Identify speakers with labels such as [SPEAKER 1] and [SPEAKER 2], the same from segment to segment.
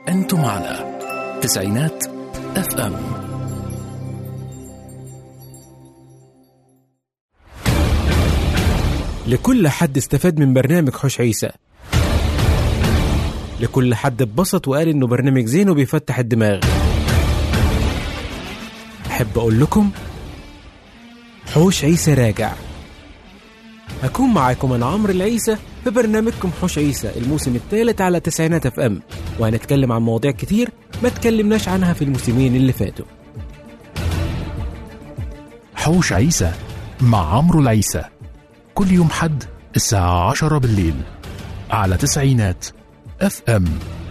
[SPEAKER 1] أنتم على تسعينات اف ام
[SPEAKER 2] لكل حد استفاد من برنامج حوش عيسى لكل حد اتبسط وقال انه برنامج زين وبيفتح الدماغ احب اقول لكم حوش عيسى راجع هكون معاكم انا عمرو العيسى في برنامجكم حوش عيسى الموسم الثالث على تسعينات اف ام وهنتكلم عن مواضيع كتير ما تكلمناش عنها في الموسمين اللي فاتوا
[SPEAKER 1] حوش عيسى مع عمرو العيسى كل يوم حد الساعة عشرة بالليل على تسعينات اف ام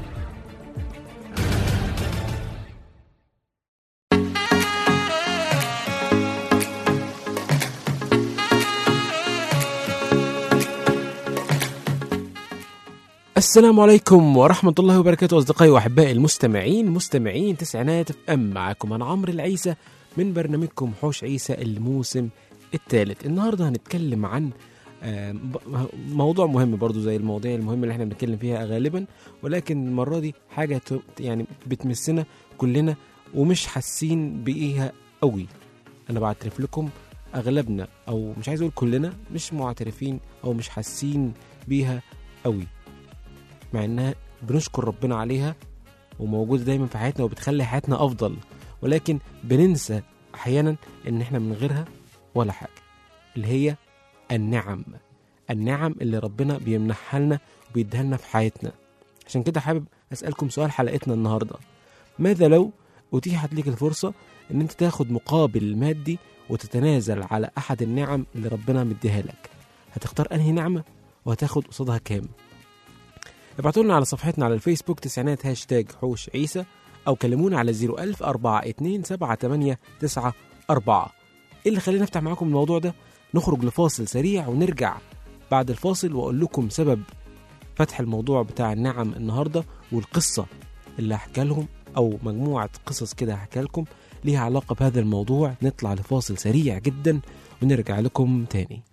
[SPEAKER 2] السلام عليكم ورحمة الله وبركاته أصدقائي وأحبائي المستمعين مستمعين تسعينات اف ام معاكم أنا عمرو العيسى من برنامجكم حوش عيسى الموسم الثالث النهاردة هنتكلم عن آه، ب- موضوع مهم برضو زي المواضيع المهمة اللي احنا بنتكلم فيها غالبا ولكن المرة دي حاجة ت- يعني بتمسنا كلنا ومش حاسين بإيها قوي أنا بعترف لكم أغلبنا أو مش عايز أقول كلنا مش معترفين أو مش حاسين بيها قوي مع انها بنشكر ربنا عليها وموجوده دايما في حياتنا وبتخلي حياتنا افضل ولكن بننسى احيانا ان احنا من غيرها ولا حاجه اللي هي النعم النعم اللي ربنا بيمنحها لنا وبيديها لنا في حياتنا عشان كده حابب اسالكم سؤال حلقتنا النهارده ماذا لو اتيحت ليك الفرصه ان انت تاخد مقابل مادي وتتنازل على احد النعم اللي ربنا مديها لك هتختار انهي نعمه وهتاخد قصادها كام ابعتوا لنا على صفحتنا على الفيسبوك تسعينات هاشتاج حوش عيسى أو كلمونا على 01000 42 78 94 إيه اللي خلينا نفتح معاكم الموضوع ده نخرج لفاصل سريع ونرجع بعد الفاصل وأقول لكم سبب فتح الموضوع بتاع النعم النهاردة والقصة اللي هحكي لهم أو مجموعة قصص كده هحكي لكم ليها علاقة بهذا الموضوع نطلع لفاصل سريع جدا ونرجع لكم تاني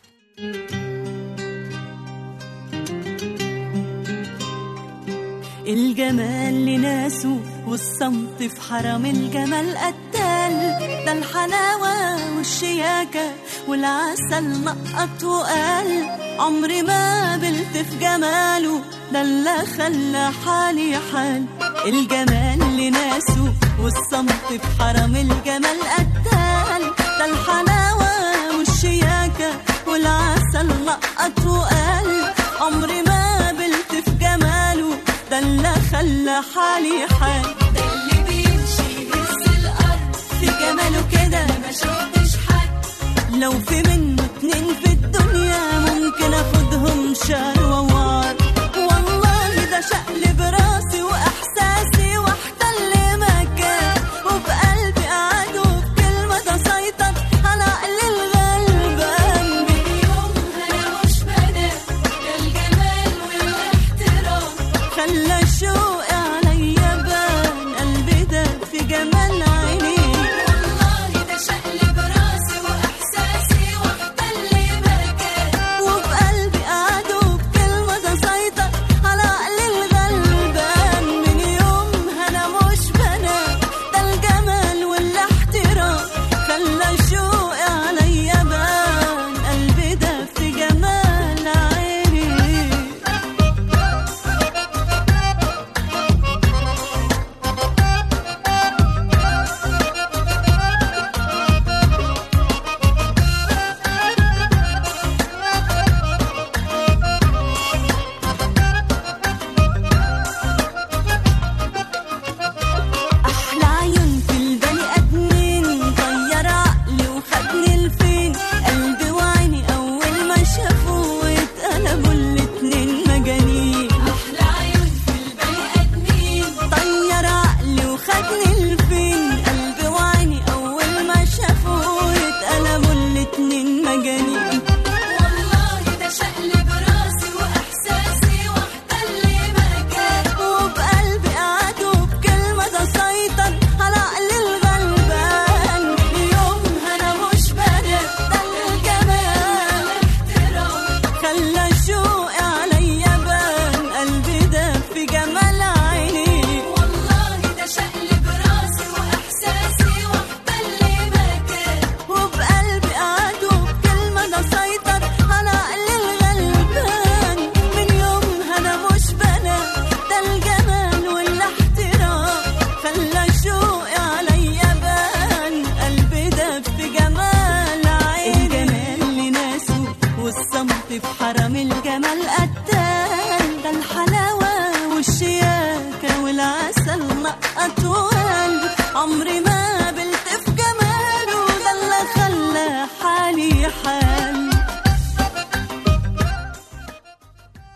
[SPEAKER 3] الجمال لناسه والصمت في حرم الجمال قتال ده الحلاوة والشياكة والعسل نقط وقال عمري ما قبلت في جماله ده اللي خلى حالي حال الجمال لناسه والصمت في حرم الجمال قتال ده الحلاوة والشياكة والعسل نقط وقال عمري ما قبلت في جماله ده اللي خلى حالي حال ده اللي بيمشي يهز الارض في جماله كده ما شفتش حد لو في منه اتنين في الدنيا ممكن اخدهم شهر ووار والله ده شقلب راسي واحساسي واحتل مكان وبقلبي قعد وبكلمه ده سيطر على عقل الغلبان من يومها انا مش بنام ده الجمال والاحترام خلى شوقي عليا بان قلبي ده في جمال عينيه والله ده شقلب راسي واحساسي واختل مكان وبقلبي قعد وبكلمه ده سيطر على عقل الغلبان من يومها انا مش بنام ده الجمال والاحترام خلى شوقي عليا بان قلبي ده في جمال عينيه أحلى عيون في البني آدمين غير عقلي وخدني لفين قلبي وعيني أول ما شافوه اتقلبوا الاتنين مجانين أحلى عيون في البني آدمين طير عقلي وخدني لفين قلبي وعيني أول ما شافوه اتقلبوا الاتنين مجانين والله ده شقلب راسي وإحساسي واحتل مكان وبقلبي قعد وبكلمة ده سيطر على عقل الغلبان يومها أنا مش بنام ده الجمال احترام خلى شوقي عليا بان قلبي ده في جمال عينيه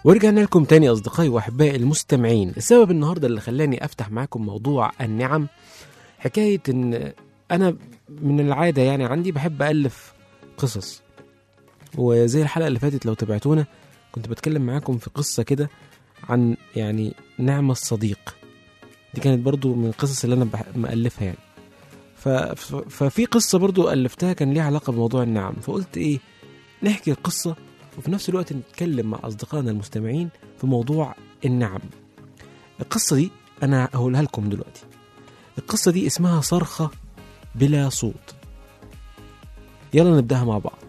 [SPEAKER 2] ورجعنا لكم تاني أصدقائي وأحبائي المستمعين السبب النهاردة اللي خلاني أفتح معاكم موضوع النعم حكاية إن أنا من العادة يعني عندي بحب ألف قصص وزي الحلقة اللي فاتت لو تابعتونا كنت بتكلم معاكم في قصة كده عن يعني نعمة الصديق دي كانت برضو من القصص اللي أنا بح- مألفها يعني ف... ف- ففي قصة برضو ألفتها كان ليها علاقة بموضوع النعم فقلت إيه نحكي القصة وفي نفس الوقت نتكلم مع أصدقائنا المستمعين في موضوع النعم القصة دي أنا هقولها لكم دلوقتي القصة دي اسمها صرخة بلا صوت يلا نبدأها مع بعض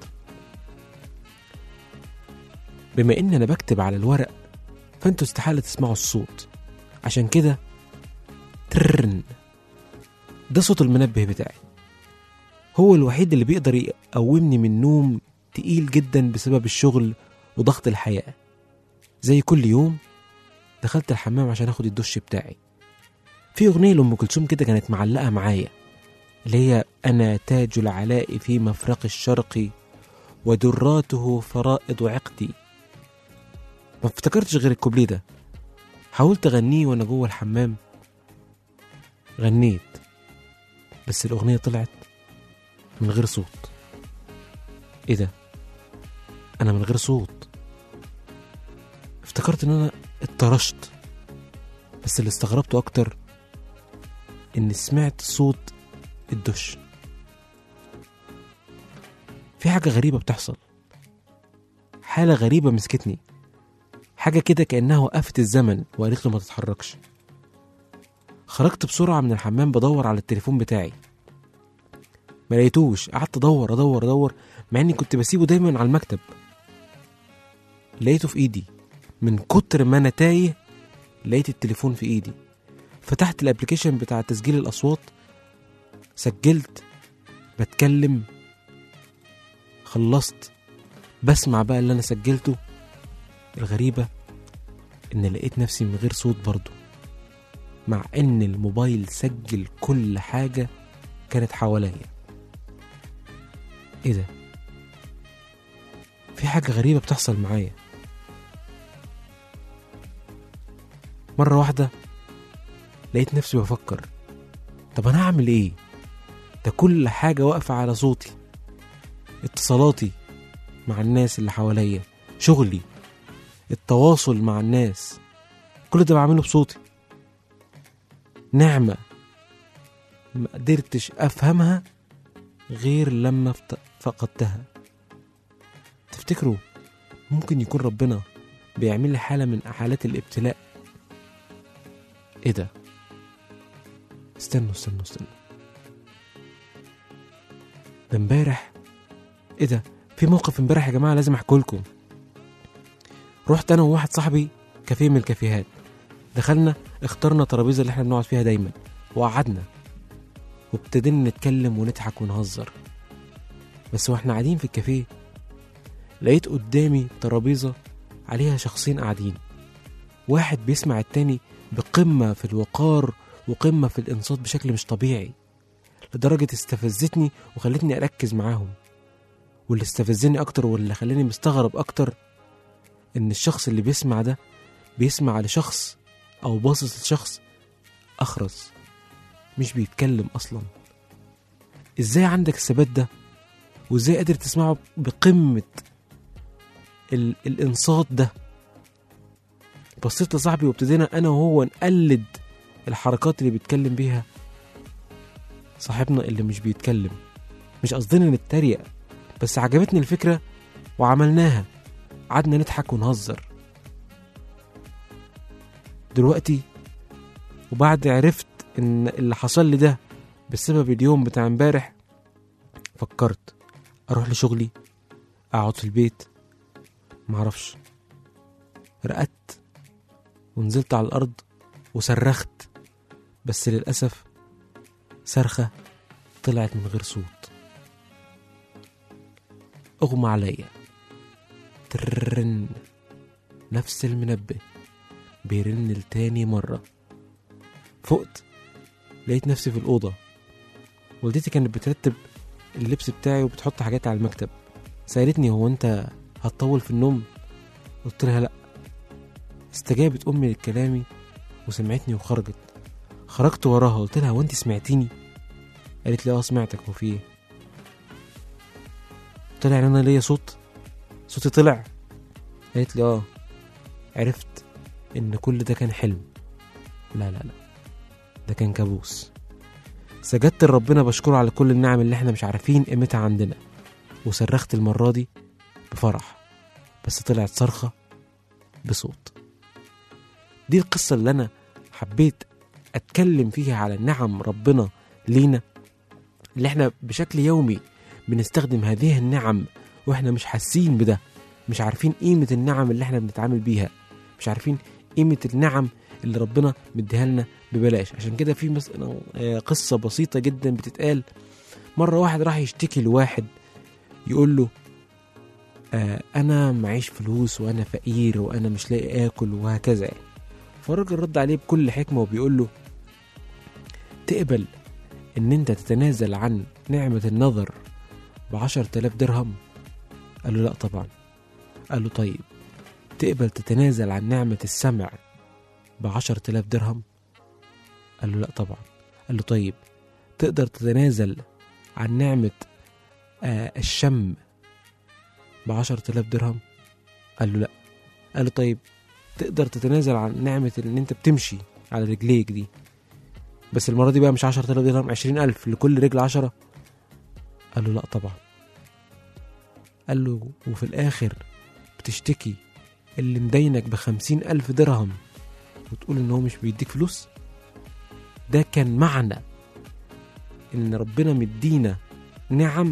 [SPEAKER 2] بما إن أنا بكتب على الورق فأنتوا استحالة تسمعوا الصوت عشان كده ترن ده صوت المنبه بتاعي هو الوحيد اللي بيقدر يقومني من نوم تقيل جدا بسبب الشغل وضغط الحياة زي كل يوم دخلت الحمام عشان اخد الدش بتاعي في اغنية لأم كلثوم كده كانت معلقة معايا اللي هي أنا تاج العلاء في مفرق الشرق ودراته فرائض عقدي ما افتكرتش غير الكوبليه ده حاولت اغنيه وانا جوه الحمام غنيت بس الأغنية طلعت من غير صوت ايه ده انا من غير صوت افتكرت ان انا اتطرشت بس اللي استغربته اكتر ان سمعت صوت الدش في حاجة غريبة بتحصل حالة غريبة مسكتني حاجة كده كأنها وقفت الزمن وقالت له ما تتحركش خرجت بسرعة من الحمام بدور على التليفون بتاعي ما لقيتوش قعدت ادور ادور ادور مع اني كنت بسيبه دايما على المكتب لقيته في ايدي من كتر ما انا تايه لقيت التليفون في ايدي فتحت الابلكيشن بتاع تسجيل الاصوات سجلت بتكلم خلصت بسمع بقى اللي انا سجلته الغريبة ان لقيت نفسي من غير صوت برضه مع ان الموبايل سجل كل حاجة كانت حواليا ايه ده في حاجة غريبة بتحصل معايا مرة واحدة لقيت نفسي بفكر طب انا هعمل ايه ده كل حاجة واقفة على صوتي اتصالاتي مع الناس اللي حواليا شغلي التواصل مع الناس كل ده بعمله بصوتي نعمة ما قدرتش أفهمها غير لما فت- فقدتها تفتكروا ممكن يكون ربنا بيعمل لي حالة من حالات الابتلاء ايه ده استنوا استنوا استنوا ده امبارح ايه ده في موقف امبارح يا جماعة لازم احكوا لكم رحت انا وواحد صاحبي كافيه من الكافيهات دخلنا اخترنا ترابيزه اللي احنا بنقعد فيها دايما وقعدنا وابتدينا نتكلم ونضحك ونهزر بس واحنا قاعدين في الكافيه لقيت قدامي ترابيزه عليها شخصين قاعدين واحد بيسمع التاني بقمه في الوقار وقمه في الانصات بشكل مش طبيعي لدرجه استفزتني وخلتني اركز معاهم واللي استفزني اكتر واللي خلاني مستغرب اكتر ان الشخص اللي بيسمع ده بيسمع لشخص او باصص لشخص اخرس مش بيتكلم اصلا ازاي عندك الثبات ده وازاي قادر تسمعه بقمة ال- الانصات ده بصيت لصاحبي وابتدينا انا وهو نقلد الحركات اللي بيتكلم بيها صاحبنا اللي مش بيتكلم مش قصدنا نتريق بس عجبتني الفكرة وعملناها قعدنا نضحك ونهزر دلوقتي وبعد عرفت ان اللي حصل لي ده بسبب اليوم بتاع امبارح فكرت اروح لشغلي اقعد في البيت معرفش رقدت ونزلت على الارض وصرخت بس للاسف صرخه طلعت من غير صوت اغمى عليا ترن نفس المنبه بيرن لتاني مرة فقت لقيت نفسي في الأوضة والدتي كانت بترتب اللبس بتاعي وبتحط حاجات على المكتب سألتني هو أنت هتطول في النوم قلت لها لأ استجابت امي لكلامي وسمعتني وخرجت خرجت وراها قلت لها وانت سمعتيني قالت لي اه سمعتك وفي ايه قلت لها يعني انا ليا صوت صوتي طلع قالت لي اه عرفت ان كل ده كان حلم لا لا لا ده كان كابوس سجدت لربنا بشكره على كل النعم اللي احنا مش عارفين قيمتها عندنا وصرخت المرة دي بفرح بس طلعت صرخة بصوت دي القصة اللي أنا حبيت أتكلم فيها على نعم ربنا لينا اللي احنا بشكل يومي بنستخدم هذه النعم واحنا مش حاسين بده مش عارفين قيمة النعم اللي احنا بنتعامل بيها مش عارفين قيمة النعم اللي ربنا مديها لنا ببلاش عشان كده في مثلا آه، قصة بسيطة جدا بتتقال مرة واحد راح يشتكي لواحد يقول له آه أنا معيش فلوس وأنا فقير وأنا مش لاقي آكل وهكذا يعني فالراجل رد عليه بكل حكمة وبيقول له تقبل إن أنت تتنازل عن نعمة النظر بعشر تلاف درهم قال له لا طبعا قال له طيب تقبل تتنازل عن نعمة السمع بعشر تلاف درهم قال له لا طبعا قال له طيب تقدر تتنازل عن نعمة آه الشم بعشر تلاف درهم قال له لا قال له طيب تقدر تتنازل عن نعمة ان انت بتمشي على رجليك دي بس المرة دي بقى مش عشر تلاف درهم عشرين ألف لكل رجل عشرة قال له لا طبعا قال له وفي الآخر بتشتكي اللي مدينك بخمسين ألف درهم وتقول إن هو مش بيديك فلوس ده كان معنى إن ربنا مدينا نعم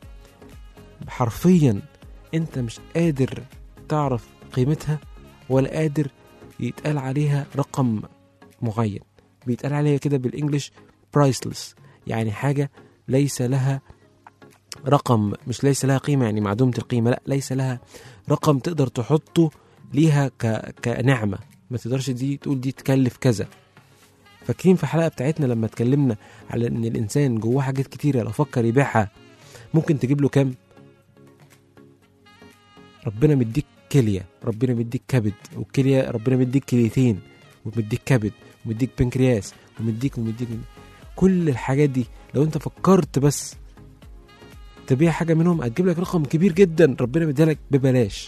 [SPEAKER 2] حرفيا أنت مش قادر تعرف قيمتها ولا قادر يتقال عليها رقم معين بيتقال عليها كده بالإنجليش برايسلس يعني حاجة ليس لها رقم مش ليس لها قيمة يعني معدومة القيمة لا ليس لها رقم تقدر تحطه ليها ك... كنعمة ما تقدرش دي تقول دي تكلف كذا فاكرين في الحلقة بتاعتنا لما اتكلمنا على ان الانسان جواه حاجات كتيرة لو فكر يبيعها ممكن تجيب له كام ربنا مديك كلية ربنا مديك كبد والكلية ربنا مديك كليتين ومديك كبد ومديك بنكرياس ومديك ومديك كل الحاجات دي لو انت فكرت بس تبيع حاجة منهم هتجيب لك رقم كبير جدا ربنا مديها لك ببلاش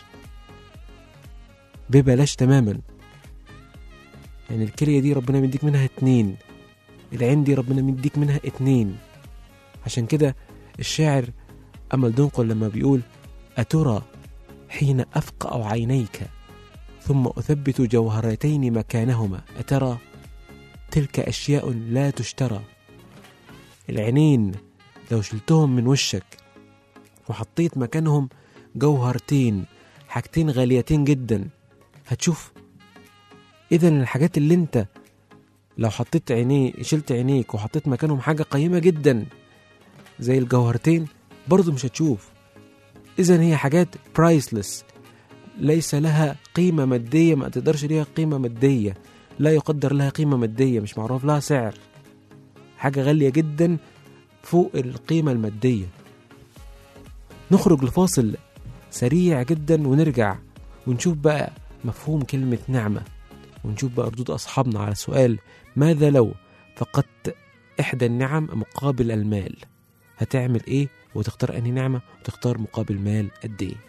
[SPEAKER 2] ببلاش تماما يعني الكلية دي ربنا مديك منها اتنين العين دي ربنا مديك منها اتنين عشان كده الشاعر أمل دنقل لما بيقول أترى حين أفقأ عينيك ثم أثبت جوهرتين مكانهما أترى تلك أشياء لا تشترى العينين لو شلتهم من وشك وحطيت مكانهم جوهرتين حاجتين غاليتين جدا هتشوف اذا الحاجات اللي انت لو حطيت عينيه شلت عينيك وحطيت مكانهم حاجة قيمة جدا زي الجوهرتين برضه مش هتشوف اذا هي حاجات برايسلس ليس لها قيمة مادية ما تقدرش ليها قيمة مادية لا يقدر لها قيمة مادية مش معروف لها سعر حاجة غالية جدا فوق القيمة المادية نخرج لفاصل سريع جدا ونرجع ونشوف بقى مفهوم كلمة نعمة ونشوف بقى ردود أصحابنا على سؤال ماذا لو فقدت إحدى النعم مقابل المال هتعمل إيه وتختار أنهي نعمة وتختار مقابل مال قد إيه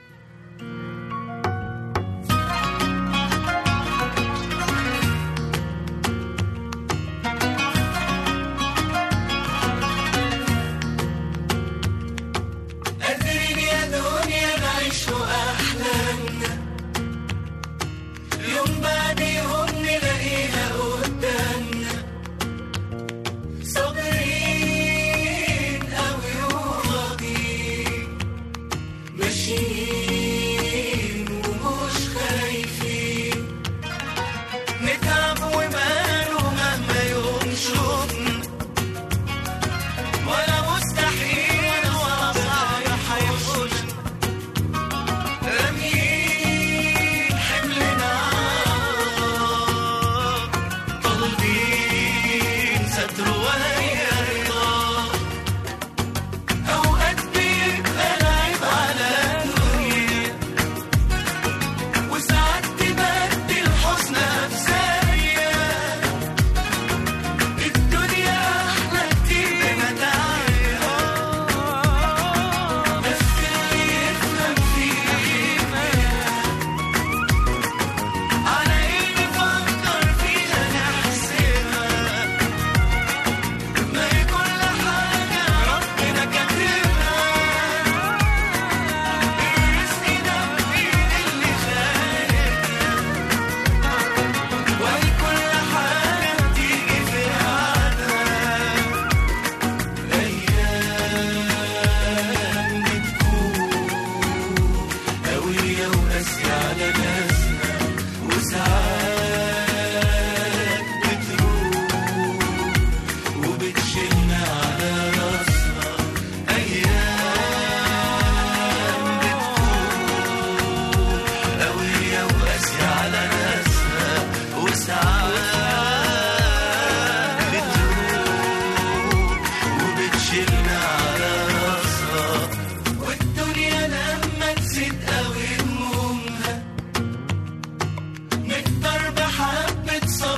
[SPEAKER 4] قادرين يا دنيا نعيش أحلامنا يوم بعد يوم نلاقيها قدامنا صابرين أوي وراضيين ماشيين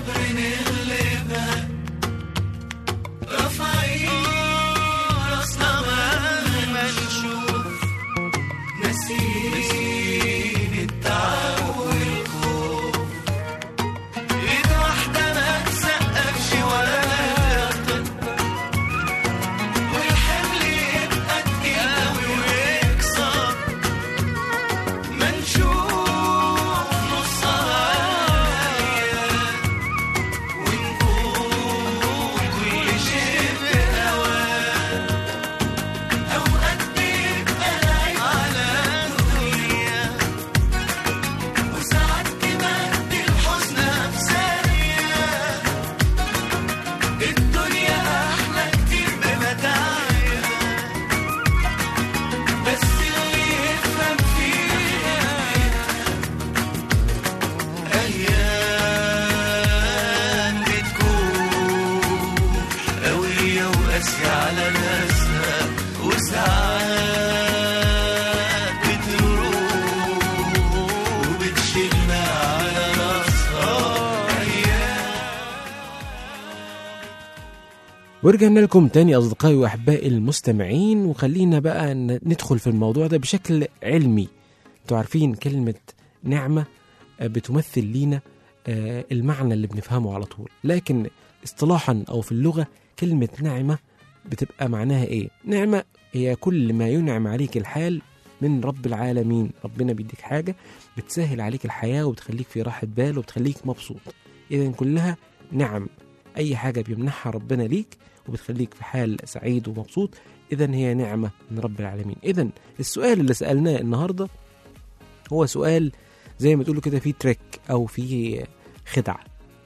[SPEAKER 4] بالصبر نغلبها رافعين راسنا مهما نشوف ناسين التعب والخوف ايد واحدة ما تسقفش ولا تكتر والحمل يبقى تقيل أوي ويكسر ما نشوف نصها ونقول كل شيء بهواه أوقات بيبقى العيب على الدنيا وساعات تبدي الحزن بثانية الدنيا أحلى كتير بمتاعها بس اللي يفهم فيها أيام بتكون قوية وقاسية على ناسها وساعات بتروح وبتشيلنا على راسها أيام
[SPEAKER 2] ورجعنا لكم تاني أصدقائي وأحبائي المستمعين وخلينا بقى ن- ندخل في الموضوع ده بشكل علمي انتوا عارفين كلمة نعمة آه، بتمثل لينا آه، المعنى اللي بنفهمه على طول لكن اصطلاحا أو في اللغة كلمة نعمة بتبقى معناها إيه؟ نعمة هي كل ما ينعم عليك الحال من رب العالمين ربنا بيديك حاجة بتسهل عليك الحياة وبتخليك في راحة بال وبتخليك مبسوط إذا كلها نعم أي حاجة بيمنحها ربنا ليك وبتخليك في حال سعيد ومبسوط إذا هي نعمة من رب العالمين إذا السؤال اللي سألناه النهاردة هو سؤال زي ما تقولوا كده فيه تريك أو فيه خدعة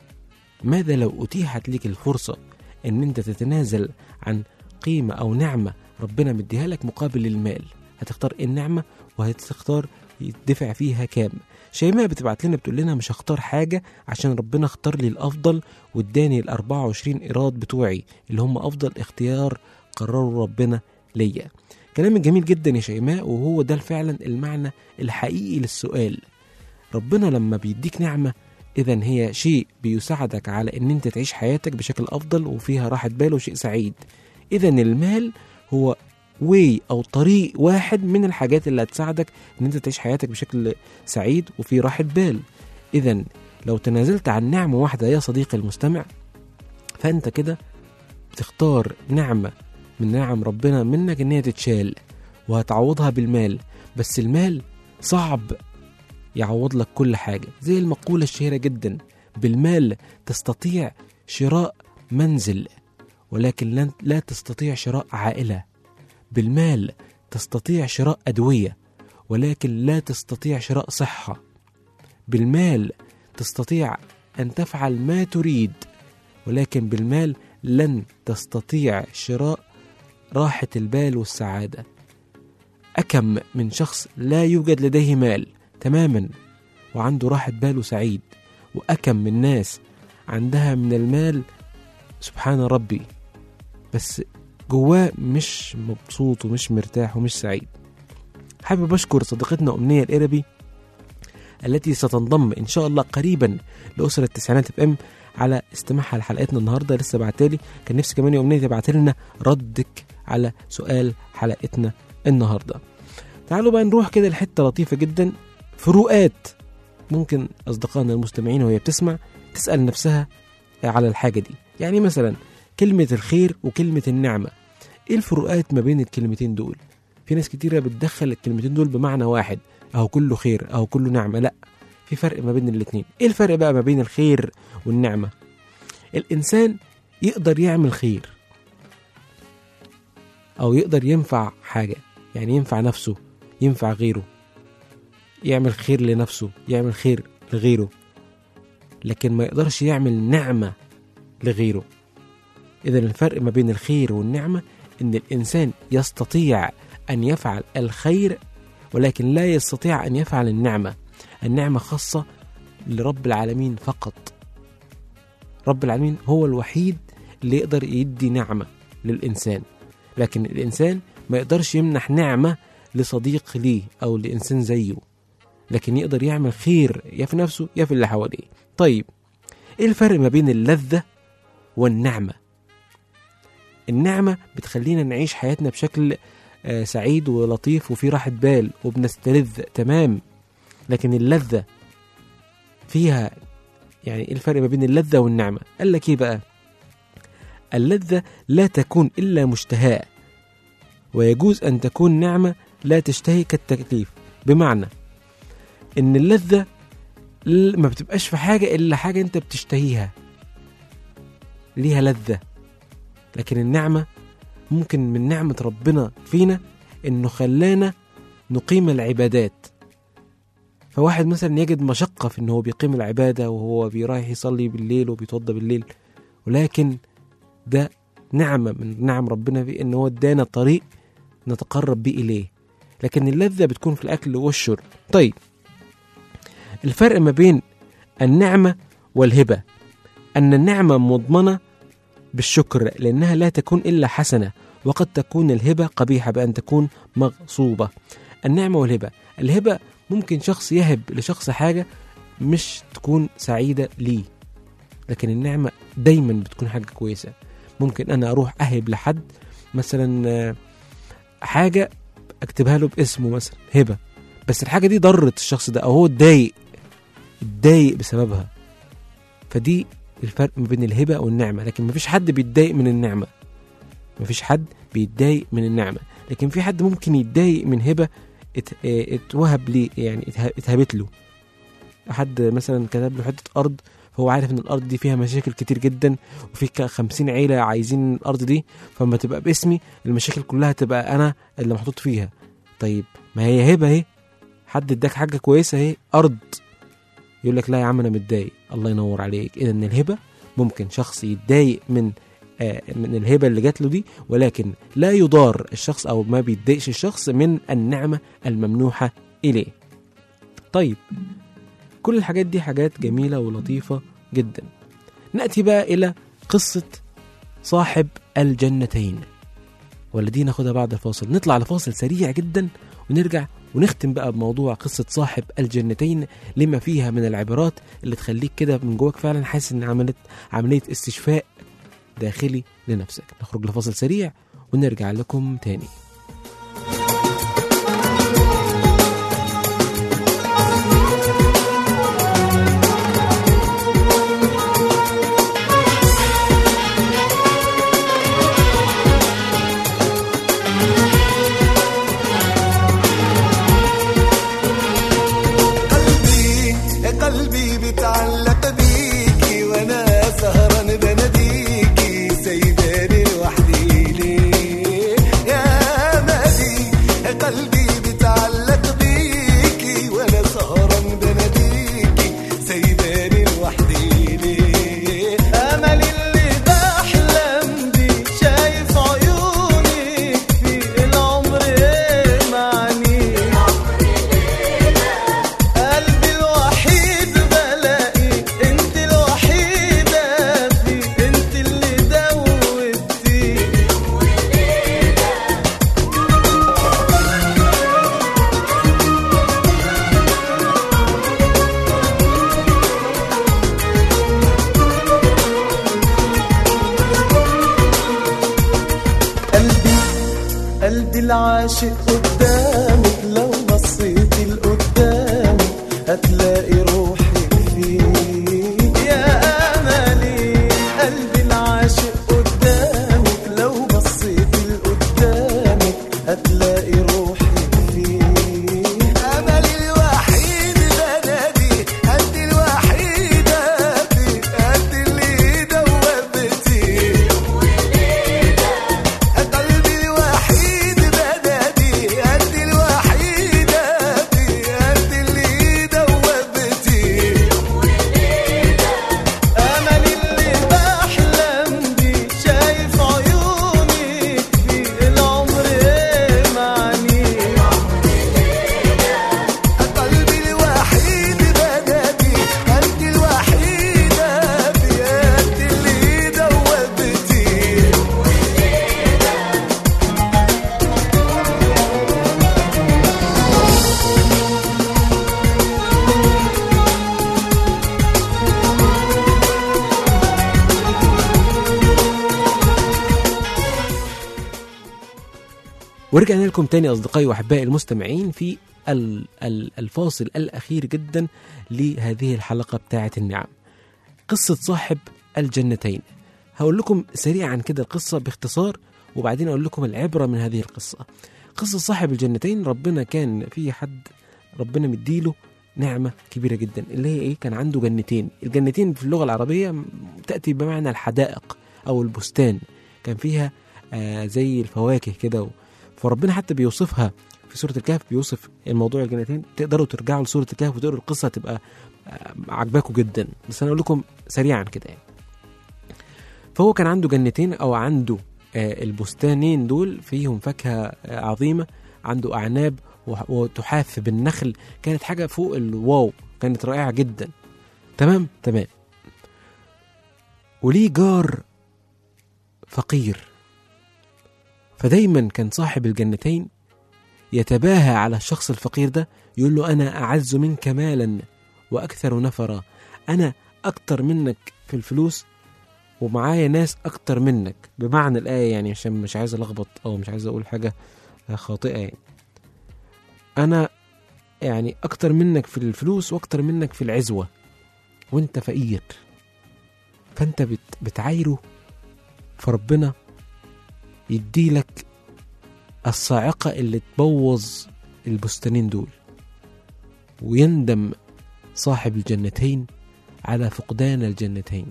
[SPEAKER 2] ماذا لو أتيحت لك الفرصة أن أنت تتنازل عن قيمة أو نعمة ربنا مديها لك مقابل المال هتختار إيه النعمة وهتختار يدفع فيها كام شيماء بتبعت لنا بتقول لنا مش هختار حاجة عشان ربنا اختار لي الأفضل واداني ال 24 إيراد بتوعي اللي هم أفضل اختيار قرره ربنا ليا كلام جميل جدا يا شيماء وهو ده فعلا المعنى الحقيقي للسؤال ربنا لما بيديك نعمة إذا هي شيء بيساعدك على إن أنت تعيش حياتك بشكل أفضل وفيها راحة بال وشيء سعيد إذا المال هو واي أو طريق واحد من الحاجات اللي هتساعدك إن أنت تعيش حياتك بشكل سعيد وفي راحة بال إذا لو تنازلت عن نعمة واحدة يا صديقي المستمع فأنت كده بتختار نعمة من نعم ربنا منك إن هي تتشال وهتعوضها بالمال بس المال صعب يعوض لك كل حاجة زي المقولة الشهيرة جدا بالمال تستطيع شراء منزل ولكن لن لا تستطيع شراء عائلة بالمال تستطيع شراء أدوية ولكن لا تستطيع شراء صحة بالمال تستطيع أن تفعل ما تريد ولكن بالمال لن تستطيع شراء راحة البال والسعادة أكم من شخص لا يوجد لديه مال تماما وعنده راحة بال وسعيد وأكم من ناس عندها من المال سبحان ربي بس جواه مش مبسوط ومش مرتاح ومش سعيد حابب أشكر صديقتنا أمنية الإربي التي ستنضم إن شاء الله قريبا لأسرة التسعينات اف ام على استماعها لحلقتنا النهارده لسه بعتالي كان نفسي كمان يا أمنية تبعت لنا ردك على سؤال حلقتنا النهارده تعالوا بقى نروح كده لحته لطيفه جدا فروقات ممكن اصدقائنا المستمعين وهي بتسمع تسال نفسها على الحاجه دي يعني مثلا كلمه الخير وكلمه النعمه ايه الفروقات ما بين الكلمتين دول في ناس كتيره بتدخل الكلمتين دول بمعنى واحد اهو كله خير اهو كله نعمه لا في فرق ما بين الاتنين ايه الفرق بقى ما بين الخير والنعمه الانسان يقدر يعمل خير او يقدر ينفع حاجه يعني ينفع نفسه ينفع غيره يعمل خير لنفسه يعمل خير لغيره لكن ما يقدرش يعمل نعمة لغيره إذا الفرق ما بين الخير والنعمة إن الإنسان يستطيع أن يفعل الخير ولكن لا يستطيع أن يفعل النعمة النعمة خاصة لرب العالمين فقط رب العالمين هو الوحيد اللي يقدر يدي نعمة للإنسان لكن الإنسان ما يقدرش يمنح نعمة لصديق ليه أو لإنسان زيه لكن يقدر يعمل خير يا في نفسه يا في اللي حواليه طيب ايه الفرق ما بين اللذة والنعمة النعمة بتخلينا نعيش حياتنا بشكل آه، سعيد ولطيف وفي راحة بال وبنستلذ تمام لكن اللذة فيها يعني ايه الفرق ما بين اللذة والنعمة قال لك ايه بقى اللذة لا تكون إلا مشتهاة ويجوز أن تكون نعمة لا تشتهي كالتكليف بمعنى إن اللذة ل- ما بتبقاش في حاجة إلا حاجة أنت بتشتهيها ليها لذة لكن النعمة ممكن من نعمة ربنا فينا إنه خلانا نقيم العبادات فواحد مثلا يجد مشقة في إنه هو بيقيم العبادة وهو بيرايح يصلي بالليل وبيتوضى بالليل ولكن ده نعمة من نعم ربنا في إن هو ادانا طريق نتقرب بيه إليه لكن اللذة بتكون في الأكل والشرب طيب الفرق ما بين النعمة والهبة أن النعمة مضمنة بالشكر لأنها لا تكون إلا حسنة وقد تكون الهبة قبيحة بأن تكون مغصوبة النعمة والهبة الهبة ممكن شخص يهب لشخص حاجة مش تكون سعيدة ليه لكن النعمة دايما بتكون حاجة كويسة ممكن أنا أروح أهب لحد مثلا آه، حاجة أكتبها له باسمه مثلا هبة بس الحاجة دي ضرت الشخص ده أو هو اتضايق اتضايق بسببها فدي الفرق ما بين الهبة والنعمة لكن مفيش حد بيتضايق من النعمة مفيش حد بيتضايق من النعمة لكن في حد ممكن يتضايق من هبة ات- اه اتوهب ليه يعني اته- اتهبت له حد مثلا كتب له حتة أرض فهو عارف ان الارض دي فيها مشاكل كتير جدا وفي ك- خمسين عيلة عايزين الارض دي فلما تبقى باسمي المشاكل كلها تبقى انا اللي محطوط فيها طيب ما هي هبة اهي حد اداك حاجة كويسة اهي ارض يقول لك لا يا عم انا متضايق الله ينور عليك اذا الهبة ممكن شخص يتضايق من آه، من الهبة اللي جات له دي ولكن لا يضار الشخص او ما بيتضايقش الشخص من النعمة الممنوحة اليه طيب كل الحاجات دي حاجات جميلة ولطيفة جدا نأتي بقى إلى قصة صاحب الجنتين ولا دي ناخدها بعد الفاصل نطلع لفاصل سريع جدا ونرجع ونختم بقى بموضوع قصة صاحب الجنتين لما فيها من العبارات اللي تخليك كده من جواك فعلا حاسس ان عملت عملية استشفاء داخلي لنفسك نخرج لفاصل سريع ونرجع لكم تاني
[SPEAKER 4] قلبي يا قلبي بتعلق بيكي وانا سهران بناديكي سايباني لوحدي ليه يا مالي يا قلبي بتعلق بيكي وانا سهران بناديكي سايباني لوحدي ليه امل اللي بحلم بيه شايف عيونك في العمر ايه معنيه قلبي الوحيد بلاقي انت الوحيدة فيه انت اللي دوبتي قلبي قلبي العاشق قدامك لو بصيتي لقدامك هتلاقي روحي فيك يا املي قلبي العاشق قدامك لو بصيتي لقدامك هتلاقي روحي فيك املي الوحيد بنادي انت الوحيده في انت اللي دوبتي قلبي الوحيد بنادي
[SPEAKER 2] ورجعنا لكم تاني أصدقائي وأحبائي المستمعين في ال- ال- الفاصل الأخير جدا لهذه الحلقة بتاعة النعم قصة صاحب الجنتين هقول لكم سريعا كده القصة باختصار وبعدين أقول لكم العبرة من هذه القصة قصة صاحب الجنتين ربنا كان في حد ربنا مديله نعمة كبيرة جدا اللي هي إيه كان عنده جنتين الجنتين في اللغة العربية م- تأتي بمعنى الحدائق أو البستان كان فيها آه زي الفواكه كده و- فربنا حتى بيوصفها في سورة الكهف بيوصف الموضوع الجنتين تقدروا ترجعوا لسورة الكهف وتقروا القصة تبقى آه، عجباكم جدا بس أنا أقول لكم سريعا كده يعني فهو كان عنده جنتين أو عنده آه، البستانين دول فيهم فاكهة آه، عظيمة عنده أعناب وح- وتحاف بالنخل كانت حاجة فوق الواو كانت رائعة جدا تمام تمام وليه جار فقير فدايما كان صاحب الجنتين يتباهى على الشخص الفقير ده يقول له أنا أعز منك مالا وأكثر نفرا أنا أكتر منك في الفلوس ومعايا ناس أكتر منك بمعنى الآية يعني عشان مش عايز ألخبط أو مش عايز أقول حاجة خاطئة يعني أنا يعني أكتر منك في الفلوس وأكتر منك في العزوة وأنت فقير فأنت بت بتعايره فربنا يديلك الصاعقة اللي تبوظ البستانين دول ويندم صاحب الجنتين على فقدان الجنتين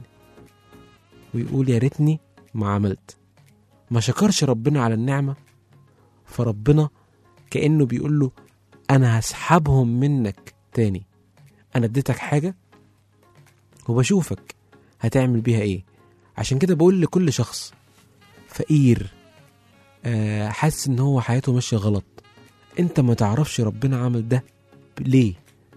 [SPEAKER 2] ويقول يا ريتني ما عملت ما شكرش ربنا على النعمة فربنا كأنه بيقول له أنا هسحبهم منك تاني أنا اديتك حاجة وبشوفك هتعمل بيها إيه عشان كده بقول لكل شخص فقير آه، حاسس ان هو حياته ماشيه غلط انت ما تعرفش ربنا عمل ده ليه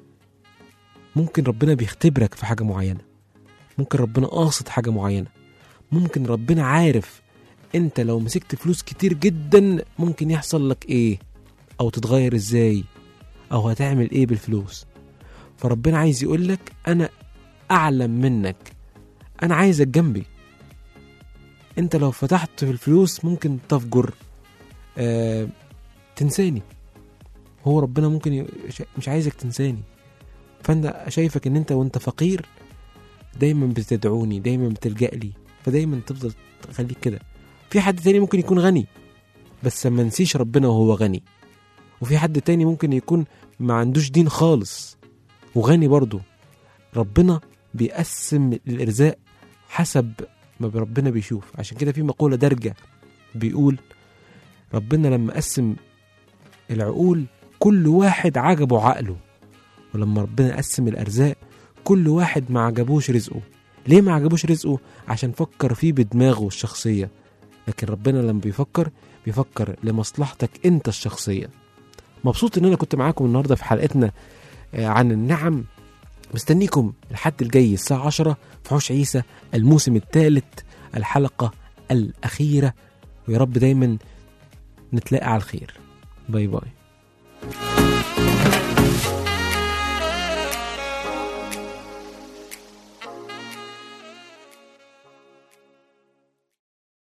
[SPEAKER 2] ممكن ربنا بيختبرك في حاجه معينه ممكن ربنا قاصد حاجه معينه ممكن ربنا عارف انت لو مسكت فلوس كتير جدا ممكن يحصل لك ايه او تتغير ازاي او هتعمل ايه بالفلوس فربنا عايز يقولك انا اعلم منك انا عايزك جنبي انت لو فتحت في الفلوس ممكن تفجر آه تنساني هو ربنا ممكن ي... ش- مش عايزك تنساني فانا شايفك ان انت وانت فقير دايما بتدعوني دايما بتلجأ لي فدايما تفضل تخليك كده في حد تاني ممكن يكون غني بس ما نسيش ربنا وهو غني وفي حد تاني ممكن يكون ما عندوش دين خالص وغني برضه ربنا بيقسم الارزاق حسب ما ربنا بيشوف عشان كده في مقولة دارجة بيقول ربنا لما قسم العقول كل واحد عجبه عقله ولما ربنا قسم الأرزاق كل واحد ما عجبوش رزقه ليه ما عجبوش رزقه عشان فكر فيه بدماغه الشخصية لكن ربنا لما بيفكر بيفكر لمصلحتك انت الشخصية مبسوط ان انا كنت معاكم النهاردة في حلقتنا آه، عن النعم مستنيكم الحد الجاي الساعة 10 في حوش عيسى الموسم الثالث الحلقة الأخيرة ويا رب دايما نتلاقى على الخير باي باي